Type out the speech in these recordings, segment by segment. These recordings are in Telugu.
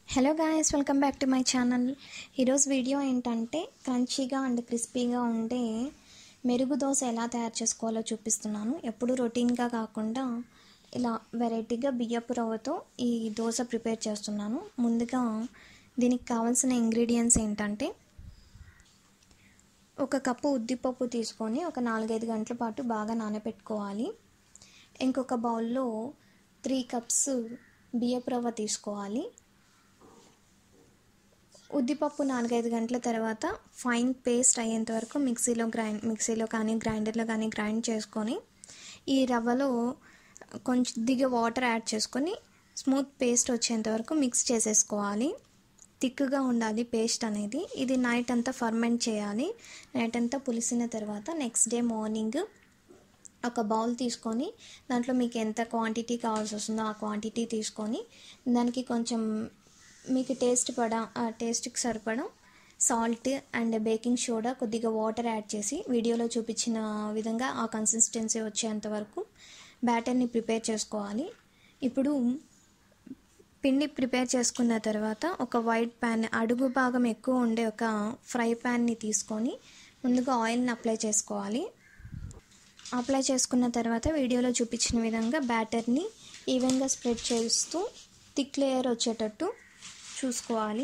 hello guys welcome back to my channel ఈరోజు వీడియో ఏంటంటే క్రంచీగా అండ్ క్రిస్పీగా ఉండే మెరుగు దోశ ఎలా తయారు చేసుకోవాలో చూపిస్తున్నాను ఎప్పుడు రొటీన్గా కాకుండా ఇలా వెరైటీగా బియ్యపు రవ్వతో ఈ దోశ ప్రిపేర్ చేస్తున్నాను ముందుగా దీనికి కావాల్సిన ఇంగ్రీడియంట్స్ ఏంటంటే ఒక కప్పు ఉద్దిపప్పు తీసుకొని ఒక నాలుగైదు గంటల పాటు బాగా నానబెట్టుకోవాలి ఇంకొక బౌల్లో త్రీ కప్స్ బియ్యపు రవ్వ తీసుకోవాలి ఉద్దిపప్పు నాలుగైదు గంటల తర్వాత ఫైన్ పేస్ట్ అయ్యేంత వరకు మిక్సీలో గ్రైండ్ మిక్సీలో కానీ గ్రైండర్లో కానీ గ్రైండ్ చేసుకొని ఈ రవ్వలో కొంచెం దిగ వాటర్ యాడ్ చేసుకొని స్మూత్ పేస్ట్ వచ్చేంత వరకు మిక్స్ చేసేసుకోవాలి థిక్గా ఉండాలి పేస్ట్ అనేది ఇది నైట్ అంతా ఫర్మెంట్ చేయాలి నైట్ అంతా పులిసిన తర్వాత నెక్స్ట్ డే మార్నింగ్ ఒక బౌల్ తీసుకొని దాంట్లో మీకు ఎంత క్వాంటిటీ కావాల్సి వస్తుందో ఆ క్వాంటిటీ తీసుకొని దానికి కొంచెం మీకు టేస్ట్ పడ టేస్ట్కి సరిపడం సాల్ట్ అండ్ బేకింగ్ సోడా కొద్దిగా వాటర్ యాడ్ చేసి వీడియోలో చూపించిన విధంగా ఆ కన్సిస్టెన్సీ వచ్చేంత వరకు బ్యాటర్ని ప్రిపేర్ చేసుకోవాలి ఇప్పుడు పిండి ప్రిపేర్ చేసుకున్న తర్వాత ఒక వైట్ ప్యాన్ అడుగు భాగం ఎక్కువ ఉండే ఒక ఫ్రై ప్యాన్ని తీసుకొని ముందుగా ఆయిల్ని అప్లై చేసుకోవాలి అప్లై చేసుకున్న తర్వాత వీడియోలో చూపించిన విధంగా బ్యాటర్ని ఈవెన్గా స్ప్రెడ్ చేస్తూ థిక్ లేయర్ వచ్చేటట్టు చూసుకోవాలి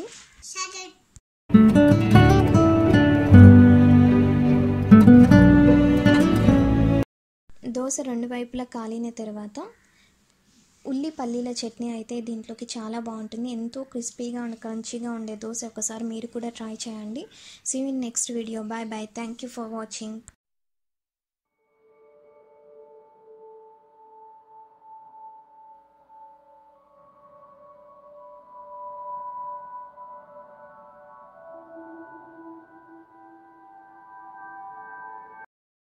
దోశ రెండు వైపులా కాలిన తర్వాత ఉల్లి పల్లీల చట్నీ అయితే దీంట్లోకి చాలా బాగుంటుంది ఎంతో క్రిస్పీగా అండ్ క్రంచీగా ఉండే దోశ ఒకసారి మీరు కూడా ట్రై చేయండి see in next video bye bye thank you for watching